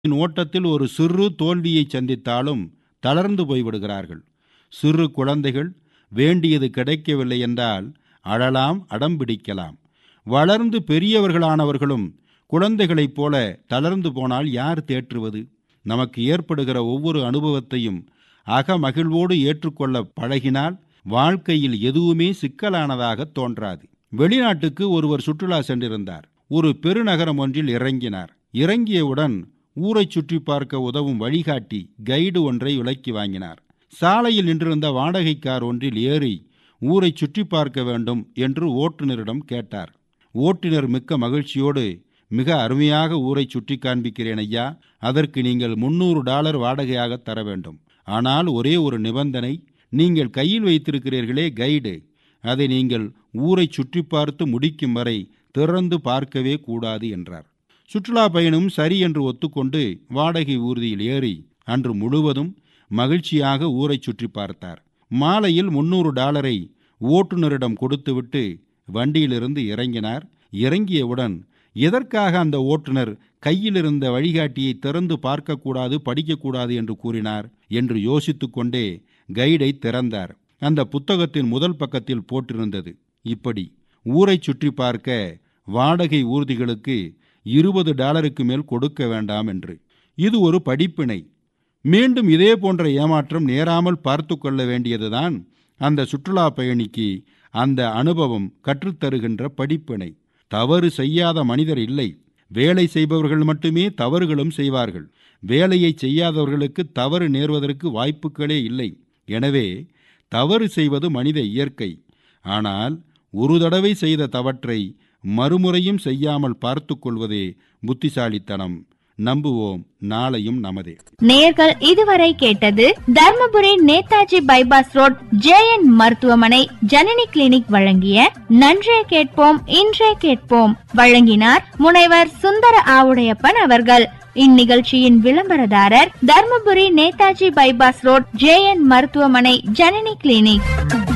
ஓட்டத்தில் ஒரு சிறு தோல்வியை சந்தித்தாலும் தளர்ந்து போய்விடுகிறார்கள் சிறு குழந்தைகள் வேண்டியது கிடைக்கவில்லை என்றால் அழலாம் அடம் பிடிக்கலாம் வளர்ந்து பெரியவர்களானவர்களும் குழந்தைகளைப் போல தளர்ந்து போனால் யார் தேற்றுவது நமக்கு ஏற்படுகிற ஒவ்வொரு அனுபவத்தையும் அகமகிழ்வோடு ஏற்றுக்கொள்ள பழகினால் வாழ்க்கையில் எதுவுமே சிக்கலானதாக தோன்றாது வெளிநாட்டுக்கு ஒருவர் சுற்றுலா சென்றிருந்தார் ஒரு பெருநகரம் ஒன்றில் இறங்கினார் இறங்கியவுடன் ஊரைச் சுற்றி பார்க்க உதவும் வழிகாட்டி கைடு ஒன்றை விலக்கி வாங்கினார் சாலையில் நின்றிருந்த வாடகை கார் ஒன்றில் ஏறி ஊரைச் சுற்றி பார்க்க வேண்டும் என்று ஓட்டுநரிடம் கேட்டார் ஓட்டுநர் மிக்க மகிழ்ச்சியோடு மிக அருமையாக ஊரை சுற்றி காண்பிக்கிறேன் ஐயா அதற்கு நீங்கள் முன்னூறு டாலர் வாடகையாக தர வேண்டும் ஆனால் ஒரே ஒரு நிபந்தனை நீங்கள் கையில் வைத்திருக்கிறீர்களே கைடு அதை நீங்கள் ஊரை சுற்றி பார்த்து முடிக்கும் வரை திறந்து பார்க்கவே கூடாது என்றார் சுற்றுலா பயணம் சரி என்று ஒத்துக்கொண்டு வாடகை ஊர்தியில் ஏறி அன்று முழுவதும் மகிழ்ச்சியாக ஊரை சுற்றி பார்த்தார் மாலையில் முன்னூறு டாலரை ஓட்டுநரிடம் கொடுத்துவிட்டு வண்டியிலிருந்து இறங்கினார் இறங்கியவுடன் எதற்காக அந்த ஓட்டுநர் கையில் இருந்த வழிகாட்டியை திறந்து பார்க்கக்கூடாது படிக்கக்கூடாது என்று கூறினார் என்று யோசித்துக்கொண்டே கைடை திறந்தார் அந்த புத்தகத்தின் முதல் பக்கத்தில் போட்டிருந்தது இப்படி ஊரை சுற்றி பார்க்க வாடகை ஊர்திகளுக்கு இருபது டாலருக்கு மேல் கொடுக்க வேண்டாம் என்று இது ஒரு படிப்பினை மீண்டும் இதே போன்ற ஏமாற்றம் நேராமல் பார்த்து கொள்ள வேண்டியதுதான் அந்த சுற்றுலா பயணிக்கு அந்த அனுபவம் கற்றுத்தருகின்ற படிப்பினை தவறு செய்யாத மனிதர் இல்லை வேலை செய்பவர்கள் மட்டுமே தவறுகளும் செய்வார்கள் வேலையை செய்யாதவர்களுக்கு தவறு நேர்வதற்கு வாய்ப்புகளே இல்லை எனவே தவறு செய்வது மனித இயற்கை ஆனால் ஒரு தடவை செய்த தவற்றை மறுமுறையும் செய்யாமல் பார்த்து கொள்வதே புத்திசாலித்தனம் நம்புவோம் நாளையும் நமதே நேர்கள் இதுவரை கேட்டது Dharmapuri Netaji bypass road J N மருத்துவமனை ஜனனி கிளினிக் வழங்கிய நன்றே கேட்போம் இன்றே கேட்போம் வழங்கினார் முனைவர் சுந்தர ஆவுடையப்பன் அவர்கள் இந்நிகழ்ச்சியின் விளம்பரதாரர் Dharmapuri Netaji bypass road J N மருத்துவமனை ஜனனி கிளினிக்